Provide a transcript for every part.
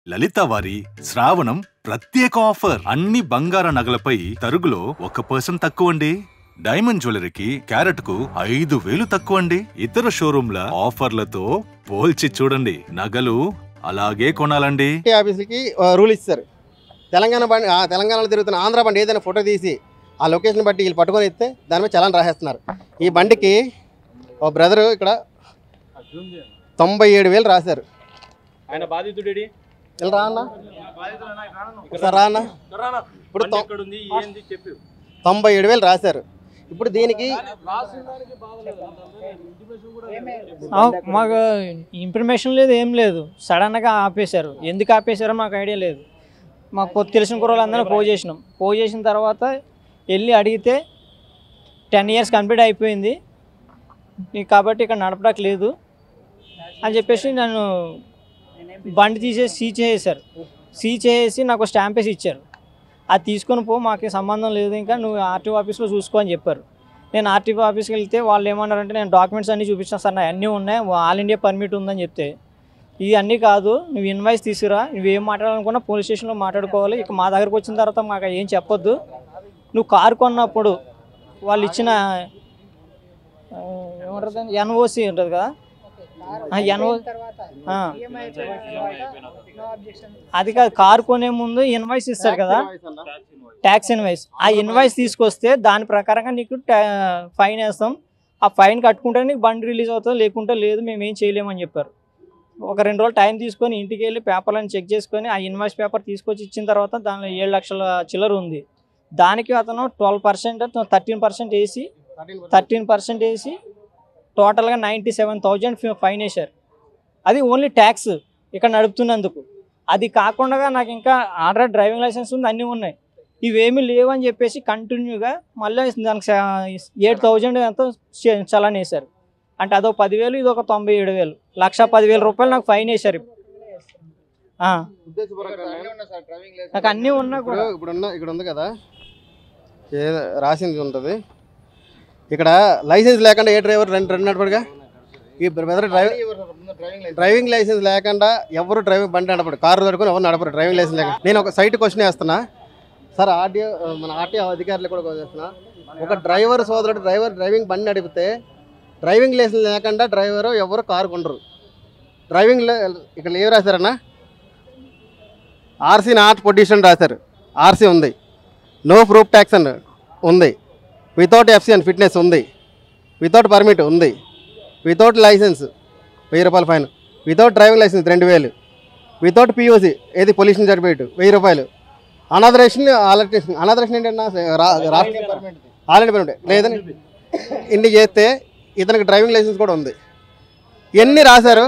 లలిత వారి శ్రావణం ప్రత్యేక ఆఫర్ అన్ని బంగార నగలపై తరుగులో ఒక పర్సెంట్ తక్కువ అండి డైమండ్ జ్యువెలరీకి క్యారెట్ కు ఐదు వేలు తక్కువ అండి ఇతర షోరూంల ఆఫర్లతో పోల్చి చూడండి నగలు అలాగే కొనాలండి పార్టీ ఆఫీసులకి ఆ, రూల్ ఇస్తారు తెలంగాణ బండి ఆ, తెలంగాణలో తిరుగుతున్న ఆంధ్ర బండి ఏదైనా ఫోటో తీసి ఆ లొకేషన్ బట్టి వీళ్ళు పట్టుకొని ఇస్తే దాని మీద చలాన్ రాసేస్తున్నారు ఈ బండికి ఓ బ్రదరు ఇక్కడ తొంభై ఏడు వేలు రాశారు ఆయన బాధితుడి ఇలా రా అన్న ఒకసారి రా అన్న ఇప్పుడు తొ- ఎక్కడ ఉంది ఏంది చెప్పు తొంభై ఏడు వేలు రాశారు ఇప్పుడు దీనికి ఆ, మాకు ఇన్ఫర్మేషన్ లేదు ఏం లేదు సడన్గా ఆపేశారు ఎందుకు ఆపేశారో మాకు ఐడియా లేదు మాకు కొత్త తెలిసిన కుర్రోళ్ళు అందరూ పో చేసినాం పో చేసిన తర్వాత వెళ్ళి అడిగితే టెన్ ఇయర్స్ కంప్లీట్ అయిపోయింది నీకు కాబట్టి ఇక్కడ నడపడానికి లేదు అని చెప్పేసి నన్ను బండి తీసేసి సీ చేసేసారు సీ చేసి నాకు స్టాంప్ వేసి ఇచ్చారు అది తీసుకొని పో మాకు సంబంధం లేదు ఇంకా నువ్వు ఆర్టీఓ ఆఫీస్లో చూసుకో అని చెప్పారు నేను ఆర్టీఓ ఆఫీస్కి వెళ్తే వాళ్ళు ఏమన్నారంటే నేను డాక్యుమెంట్స్ అన్నీ చూపించాను సార్ నా అన్నీ ఉన్నాయి ఆల్ ఇండియా పర్మిట్ ఉందని చెప్తే ఇది అన్నీ కాదు నువ్వు ఇన్వాయిస్ తీసుకురా నువ్వు ఏం మాట్లాడాలనుకున్నా పోలీస్ స్టేషన్లో మాట్లాడుకోవాలి ఇక మా దగ్గరకు వచ్చిన తర్వాత మాకు ఏం చెప్పొద్దు నువ్వు కారు కొన్నప్పుడు వాళ్ళు ఇచ్చిన ఆ, ఏమంటారు దాన్ని ఎన్ఓసి ఉంటుంది కదా ఎన్ఓ అది కాదు కారు కొనే ముందు ఇన్వాయిస్ ఇస్తారు కదా ట్యాక్స్ ఇన్వాయిస్ ఆ ఇన్వాయిస్ తీసుకొస్తే దాని ప్రకారంగా నీకు టా- ఫైన్ వేస్తాం ఆ ఫైన్ కట్టుకుంటే నీకు బండి రిలీజ్ అవుతుంది లేకుంటే లేదు మేము ఏం చేయలేమని చెప్పారు ఒక రెండు రోజులు టైం తీసుకొని ఇంటికి వెళ్ళి పేపర్లను చెక్ చేసుకొని ఆ ఇన్వాయిస్ పేపర్ తీసుకొచ్చి ఇచ్చిన తర్వాత దానిలో ఏడు లక్షల చిల్లర ఉంది దానికి అతను ట్వెల్వ్ పర్సెంట్ థర్టీన్ పర్సెంట్ వేసి థర్టీన్ పర్సెంట్ వేసి టోటల్గా నైంటీ సెవెన్ థౌజండ్ ఫైన్ వేశారు అది ఓన్లీ ట్యాక్స్ ఇక్కడ నడుపుతున్నందుకు అది కాకుండా నాకు ఇంకా ఆర్డర్ డ్రైవింగ్ లైసెన్స్ ఉంది అన్నీ ఉన్నాయి ఇవేమీ లేవని చెప్పేసి కంటిన్యూగా మళ్ళీ దానికి ఎయిట్ థౌజండ్ ఎంతో చ- చలాన్ వేశారు అంటే అదొక పదివేలు ఇది ఒక తొంభై ఏడు వేలు లక్ష పదివేల రూపాయలు నాకు ఫైన్ వేశారు ఆ, నాకు అన్నీ ఉన్నా ఇప్పుడు కూడా ఇప్పుడు ఉన్న ఇక్కడ ఉంది కదా ఏ రాసింది ఉంటుంది ఇక్కడ లైసెన్స్ లేకుండా ఏ డ్రైవర్ రెండు రెండు నడపడుగా ఈ బ్రదర్ డ్రైవింగ్ డ్రైవింగ్ లైసెన్స్ లేకుండా ఎవరు డ్రైవింగ్ బండి నడపడు కారు నడుకొని ఎవరు నడపరు డ్రైవింగ్ లైసెన్స్ లేకుండా నేను ఒక సైట్ క్వశ్చన్ వేస్తున్నా సార్ ఆర్టీఓ మన ఆర్టీఓ అధికారులు కూడా క్వశ్చన్ వేస్తున్నా ఒక డ్రైవర్ సోదరుడు డ్రైవర్ డ్రైవింగ్ బండి నడిపితే డ్రైవింగ్ లైసెన్స్ లేకుండా డ్రైవర్ ఎవరు కారు కొండరు డ్రైవింగ్ లై- ఇక్కడ ఏం రాశారన్నా ఆర్సీ నాట్ పొజిషన్ రాశారు ఆర్సీ ఉంది నో ప్రూఫ్ ట్యాక్స్ అని ఉంది వితౌట్ ఎఫ్సీ అండ్ ఫిట్నెస్ ఉంది వితౌట్ పర్మిట్ ఉంది వితౌట్ లైసెన్స్ వెయ్యి రూపాయల ఫైన్ వితౌట్ డ్రైవింగ్ లైసెన్స్ రెండు వేలు వితౌట్ పియూసీ ఏది పొల్యూషన్ సర్టిఫికేట్ వెయ్యి రూపాయలు అనదరేషన్ ఆలరేషన్ అనదరేషన్ ఏంటన్నా ఆల్రెడీ పర్మిట్ లేదని ఇన్ని చేస్తే ఇతనికి డ్రైవింగ్ లైసెన్స్ కూడా ఉంది ఎన్ని రాశారు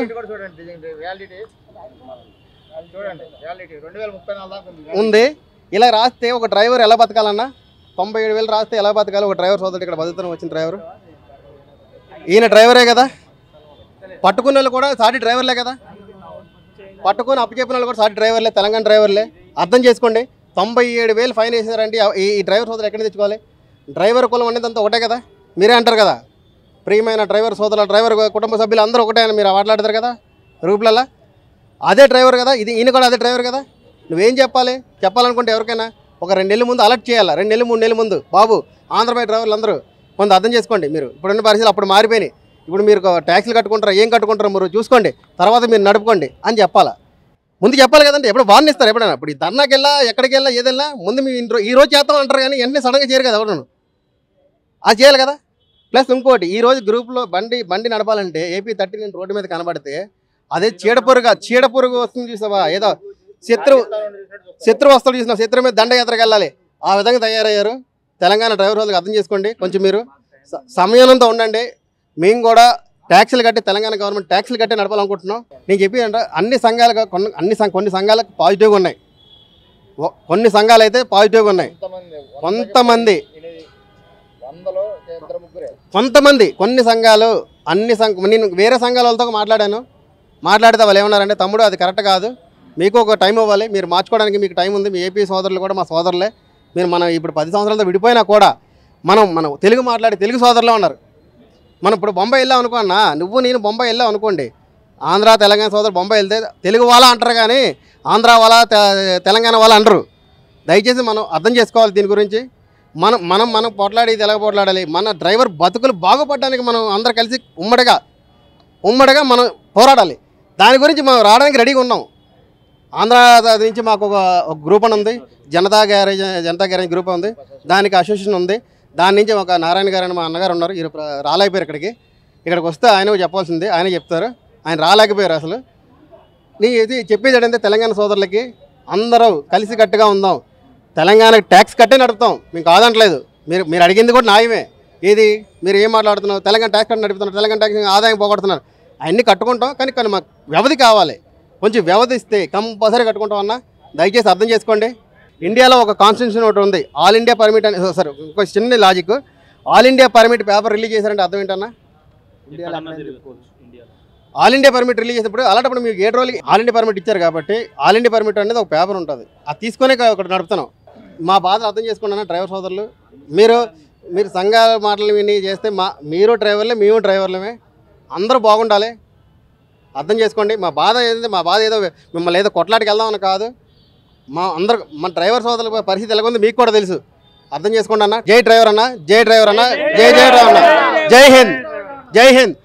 ఉంది ఇలా రాస్తే ఒక డ్రైవర్ ఎలా బతకాలన్నా తొంభై ఏడు వేలు రాస్తే ఎలా బతకాలి ఒక డ్రైవర్ సోదరుడు ఇక్కడ బతుకుతాను వచ్చిన డ్రైవర్ ఈయన డ్రైవరే కదా పట్టుకున్న వాళ్ళు కూడా సాటి డ్రైవర్లే కదా పట్టుకొని అప్పచెప్పిన వాళ్ళు కూడా సాటి డ్రైవర్లే తెలంగాణ డ్రైవర్లే అర్థం చేసుకోండి తొంభై ఏడు వేలు ఫైన్ వేసారంటే ఈ ఈ డ్రైవర్ సోదరు ఎక్కడ తెచ్చుకోవాలి డ్రైవర్ కులం అనేది అంతా ఒకటే కదా మీరే అంటారు కదా ప్రియమైన డ్రైవర్ సోదరుల డ్రైవర్ కుటుంబ సభ్యులు అందరూ ఒకటే అని మీరు మాట్లాడతారు కదా గ్రూప్లల్లో అదే డ్రైవర్ కదా ఇది ఈయన కూడా అదే డ్రైవర్ కదా నువ్వేం చెప్పాలి చెప్పాలనుకుంటే ఎవరికైనా ఒక రెండు నెలల ముందు అలర్ట్ చేయాలి రెండు నెలలు మూడు నెలల ముందు బాబు ఆంధ్రప్రదేశ్ డ్రైవర్లు అందరూ కొంత అర్థం చేసుకోండి మీరు ఇప్పుడున్న పరిస్థితులు అప్పుడు మారిపోయినాయి ఇప్పుడు మీరు ట్యాక్సీలు కట్టుకుంటారా ఏం కట్టుకుంటారో మీరు చూసుకోండి తర్వాత మీరు నడుపుకోండి అని చెప్పాలా ముందు చెప్పాలి కదండి ఎప్పుడు వార్న్ ఇస్తారు ఎప్పుడైనా ఇప్పుడు ఈ ధర్నాకి వెళ్ళా ఎక్కడికి వెళ్ళా ఏదైనా ముందు మీ ఇంట్లో ఈ రోజు చేస్తాం అంటారు కానీ వెంటనే సడన్గా చేయరు కదా ఎవరు అది చేయాలి కదా ప్లస్ ఇంకోటి ఈ రోజు గ్రూప్లో బండి బండి నడపాలంటే ఏపీ థర్టీ నేను రోడ్డు మీద కనబడితే అదే చీడపురుగా చీడపురుగు వస్తుంది చూసావా ఏదో శత్రు శత్రు వస్తువులు చూసిన శత్రు మీద దండయాత్రకు వెళ్ళాలి ఆ విధంగా తయారయ్యారు తెలంగాణ డ్రైవర్ వాళ్ళకి అర్థం చేసుకోండి కొంచెం మీరు స- సమయంతో ఉండండి మేము కూడా ట్యాక్సీలు కట్టి తెలంగాణ గవర్నమెంట్ ట్యాక్సీలు కట్టి నడపాలనుకుంటున్నాం నేను చెప్పి అంటే అన్ని సంఘాలుగా కొన్ని అన్ని సం- కొన్ని సంఘాలకు పాజిటివ్గా ఉన్నాయి ఒ- కొన్ని సంఘాలు అయితే పాజిటివ్గా ఉన్నాయి కొంతమంది కొంతమంది కొన్ని సంఘాలు అన్ని సంఘ నేను వేరే సంఘాల వాళ్ళతో మాట్లాడాను మాట్లాడితే వాళ్ళు ఏమన్నారంటే తమ్ముడు అది కరెక్ట్ కాదు మీకు ఒక టైం ఇవ్వాలి మీరు మార్చుకోవడానికి మీకు టైం ఉంది మీ ఏపీ సోదరులు కూడా మా సోదరులే మీరు మనం ఇప్పుడు పది సంవత్సరాలతో విడిపోయినా కూడా మనం మనం తెలుగు మాట్లాడి తెలుగు సోదరులే ఉన్నారు మనం ఇప్పుడు బొంబాయి వెళ్ళాం అనుకో అన్న నువ్వు నేను బొంబాయి వెళ్ళాం అనుకోండి ఆంధ్ర తెలంగాణ సోదరు బొంబాయి వెళ్తే తెలుగు వాళ్ళ అంటారు కానీ ఆంధ్ర వాళ్ళ తె- తెలంగాణ వాళ్ళ అంటారు దయచేసి మనం అర్థం చేసుకోవాలి దీని గురించి మనం మనం మనం పోట్లాడి తెలగ పోట్లాడాలి మన డ్రైవర్ బతుకులు బాగుపడడానికి మనం అందరు కలిసి ఉమ్మడిగా ఉమ్మడిగా మనం పోరాడాలి దాని గురించి మనం రావడానికి రెడీగా ఉన్నాం ఆంధ్ర ద- నుంచి మాకు ఒక ఒక గ్రూప్ అని ఉంది Janata garage Janata garage group ఉంది దానికి అసోసియేషన్ ఉంది దాని నుంచి ఒక నారాయణ గారు అని మా అన్నగారు ఉన్నారు ఈయన ప్ర- రాలేకపోయారు ఇక్కడికి ఇక్కడికి వస్తే ఆయన చెప్పాల్సింది ఆయన చెప్తారు ఆయన రాలేకపోయారు అసలు నీ ఇది చెప్పేది ఏంటంటే తెలంగాణ సోదరులకి అందరూ కలిసి కట్టుగా ఉందాం తెలంగాణకి ట్యాక్స్ కట్టే నడుపుతాం మేము కాదంటలేదు మీరు మీరు అడిగింది కూడా న్యాయమే ఏది మీరు ఏం మాట్లాడుతున్నారు తెలంగాణ ట్యాక్స్ కట్టి నడుపుతున్నారు తెలంగాణ ట్యాక్స్ ఆదాయం పోగొడుతున్నారు అన్నీ కట్టుకుంటాం కానీ కానీ మాకు వ్యవధి కావాలి కొంచెం వ్యవధి ఇస్తే కంపల్సరీ కట్టుకుంటాం అన్న దయచేసి అర్థం చేసుకోండి ఇండియాలో ఒక కాన్స్టిట్యూషన్ ఒకటి ఉంది ఆల్ ఇండియా పర్మిట్ అని సార్ ఇంకో చిన్న logic all India permit paper release చేశారంటే అర్థం ఏంటన్నా ఎక్కడన్నా తిరుగుకోవచ్చు ఇండియాలో ఆల్ ఇండియా పర్మిట్ రిలీజ్ చేసినప్పుడు అలాంటప్పుడు మీకు ఏడు రోజులకి ఆల్ ఇండియా పర్మిట్ ఇచ్చారు కాబట్టి ఆల్ ఇండియా పర్మిట్ అనేది ఒక పేపర్ ఉంటుంది అది తీసుకొని ఒకటి నడుపుతున్నాం మా బాధ అర్థం చేసుకున్నాను డ్రైవర్ సోదరులు మీరు మీరు సంఘాల మాటలు విని చేస్తే మా మీరు డ్రైవర్లే మేము డ్రైవర్లమే అందరూ బాగుండాలి అర్థం చేసుకోండి మా బాధ ఏంటంటే మా బాధ ఏదో మిమ్మల్ని ఏదో కొట్లాడికి వెళ్దామని కాదు మా అందరు మన డ్రైవర్ సోదరుల పరిస్థితి ఎలా ఉంది మీకు కూడా తెలుసు అర్థం చేసుకోండి అన్న జై డ్రైవర్ అన్న జై డ్రైవర్ అన్న జై జై డ్రైవర్ అన్న జై హింద్ జై హింద్